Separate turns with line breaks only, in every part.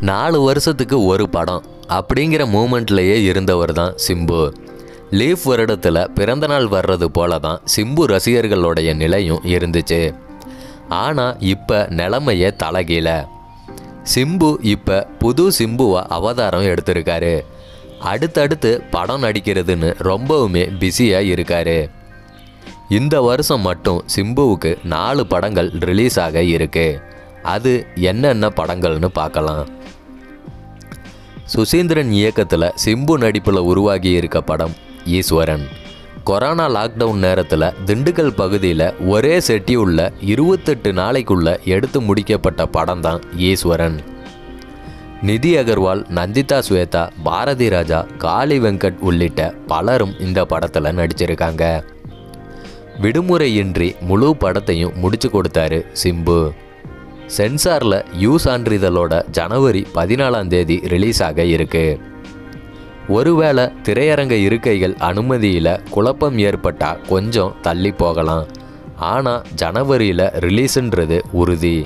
நாலு வருஷத்துக்கு ஒரு படம் அப்படிங்கிற மூமெண்ட்லேயே இருந்தவர் தான் சிம்பு லீஃப் வருடத்தில் பிறந்தநாள் வர்றது போல தான் சிம்பு ரசிகர்களுடைய நிலையும் இருந்துச்சு ஆனால் இப்போ நிலைமையே தலைகீழ சிம்பு இப்போ புது சிம்புவா அவதாரம் எடுத்திருக்காரு அடுத்தடுத்து படம் நடிக்கிறதுன்னு ரொம்பவுமே பிஸியாக இருக்காரு இந்த வருஷம் மட்டும் சிம்புவுக்கு நாலு படங்கள் ரிலீஸ் ஆக இருக்கு அது என்னென்ன படங்கள்னு பார்க்கலாம் சுசீந்திரன் இயக்கத்தில் சிம்பு நடிப்பில் உருவாகி இருக்க படம் ஈஸ்வரன் கொரோனா லாக்டவுன் நேரத்தில் திண்டுக்கல் பகுதியில் ஒரே செட்டியூலில் இருபத்தெட்டு நாளைக்குள்ள எடுத்து முடிக்கப்பட்ட படம் தான் ஈஸ்வரன் நிதி அகர்வால் நந்திதா ஸ்வேதா பாரதி ராஜா காளி வெங்கட் உள்ளிட்ட பலரும் இந்த படத்தில் நடிச்சிருக்காங்க விடுமுறையின்றி முழு படத்தையும் முடிச்சு கொடுத்தாரு சிம்பு சென்சாரில் யூ சான்றிதழோட ஜனவரி பதினாலாம் தேதி ரிலீஸ் ஆக இருக்கு ஒருவேளை திரையரங்க இருக்கைகள் அனுமதியில் குழப்பம் ஏற்பட்டா கொஞ்சம் தள்ளி போகலாம் ஆனால் ஜனவரியில் ரிலீஸுன்றது உறுதி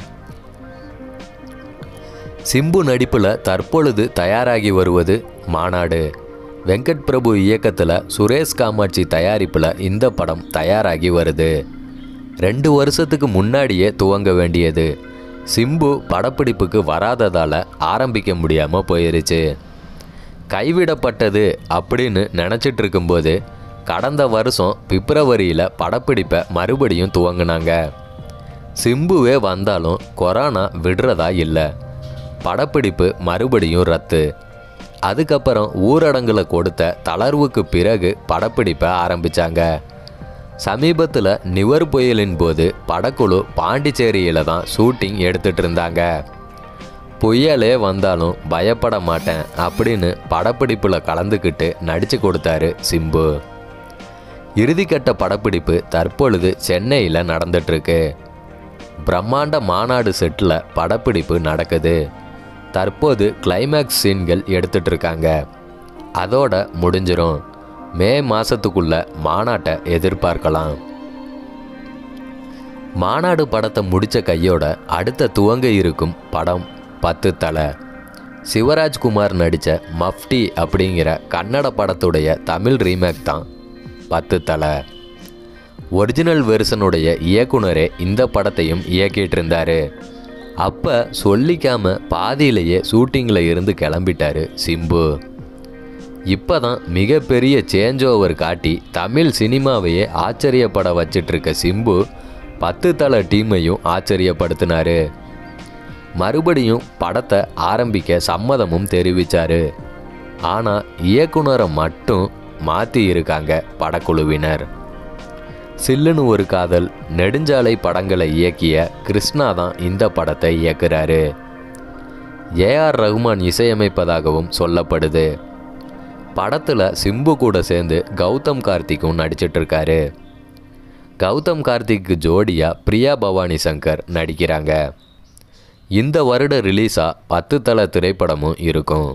சிம்பு நடிப்பில் தற்பொழுது தயாராகி வருவது மாநாடு வெங்கட் பிரபு இயக்கத்தில் சுரேஷ் காமாட்சி தயாரிப்பில் இந்த படம் தயாராகி வருது ரெண்டு வருஷத்துக்கு முன்னாடியே துவங்க வேண்டியது சிம்பு படப்பிடிப்புக்கு வராததால் ஆரம்பிக்க முடியாமல் போயிருச்சு கைவிடப்பட்டது அப்படின்னு நினச்சிட்டு இருக்கும்போது கடந்த வருஷம் பிப்ரவரியில் படப்பிடிப்பை மறுபடியும் துவங்கினாங்க சிம்புவே வந்தாலும் கொரோனா விடுறதா இல்லை படப்பிடிப்பு மறுபடியும் ரத்து அதுக்கப்புறம் ஊரடங்கில் கொடுத்த தளர்வுக்கு பிறகு படப்பிடிப்பை ஆரம்பித்தாங்க சமீபத்தில் நிவர் புயலின் போது படக்குழு பாண்டிச்சேரியில் தான் ஷூட்டிங் எடுத்துட்டு இருந்தாங்க புயலே வந்தாலும் பயப்பட மாட்டேன் அப்படின்னு படப்பிடிப்பில் கலந்துக்கிட்டு நடித்து கொடுத்தாரு சிம்பு இறுதிக்கட்ட படப்பிடிப்பு தற்பொழுது சென்னையில் நடந்துட்டுருக்கு பிரம்மாண்ட மாநாடு செட்டில் படப்பிடிப்பு நடக்குது தற்போது கிளைமேக்ஸ் சீன்கள் எடுத்துட்டு இருக்காங்க அதோட முடிஞ்சிரும் மே மாதத்துக்குள்ள மாநாட்டை எதிர்பார்க்கலாம் மாநாடு படத்தை முடித்த கையோட அடுத்த துவங்க இருக்கும் படம் பத்து தலை சிவராஜ்குமார் நடித்த மஃப்டி அப்படிங்கிற கன்னட படத்துடைய தமிழ் ரீமேக் தான் பத்து தலை ஒரிஜினல் வெர்ஷனுடைய இயக்குனரே இந்த படத்தையும் இயக்கிட்டு இருந்தாரு அப்போ சொல்லிக்காம பாதியிலேயே ஷூட்டிங்கில் இருந்து கிளம்பிட்டாரு சிம்பு இப்போ தான் மிகப்பெரிய சேஞ்ச் ஓவர் காட்டி தமிழ் சினிமாவையே ஆச்சரியப்பட வச்சிட்டு இருக்க சிம்பு பத்து தலை டீமையும் ஆச்சரியப்படுத்தினாரு மறுபடியும் படத்தை ஆரம்பிக்க சம்மதமும் தெரிவித்தார் ஆனால் இயக்குனரை மட்டும் மாற்றி இருக்காங்க படக்குழுவினர் சில்லுன்னு ஒரு காதல் நெடுஞ்சாலை படங்களை இயக்கிய கிருஷ்ணா தான் இந்த படத்தை இயக்குறாரு ஏஆர் ரகுமான் இசையமைப்பதாகவும் சொல்லப்படுது படத்தில் சிம்பு கூட சேர்ந்து கௌதம் கார்த்திக்கும் நடிச்சிட்டு இருக்காரு கௌதம் கார்த்திக்கு ஜோடியா பிரியா பவானி சங்கர் நடிக்கிறாங்க இந்த வருட ரிலீஸாக பத்து தல திரைப்படமும் இருக்கும்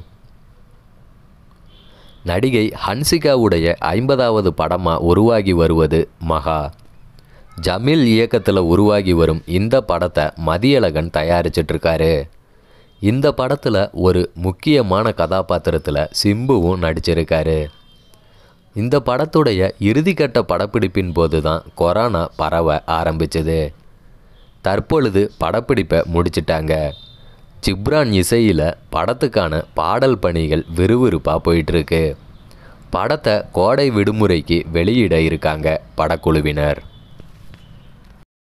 நடிகை ஹன்சிகாவுடைய ஐம்பதாவது படமாக உருவாகி வருவது மகா ஜமீல் இயக்கத்தில் உருவாகி வரும் இந்த படத்தை மதியழகன் தயாரிச்சிட்டு இருக்காரு இந்த படத்தில் ஒரு முக்கியமான கதாபாத்திரத்தில் சிம்புவும் நடிச்சிருக்காரு இந்த படத்துடைய இறுதிக்கட்ட படப்பிடிப்பின் போது தான் கொரோனா பரவ ஆரம்பிச்சது தற்பொழுது படப்பிடிப்பை முடிச்சிட்டாங்க ஜிப்ரான் இசையில் படத்துக்கான பாடல் பணிகள் விறுவிறுப்பாக போயிட்டுருக்கு படத்தை கோடை விடுமுறைக்கு வெளியிட இருக்காங்க படக்குழுவினர்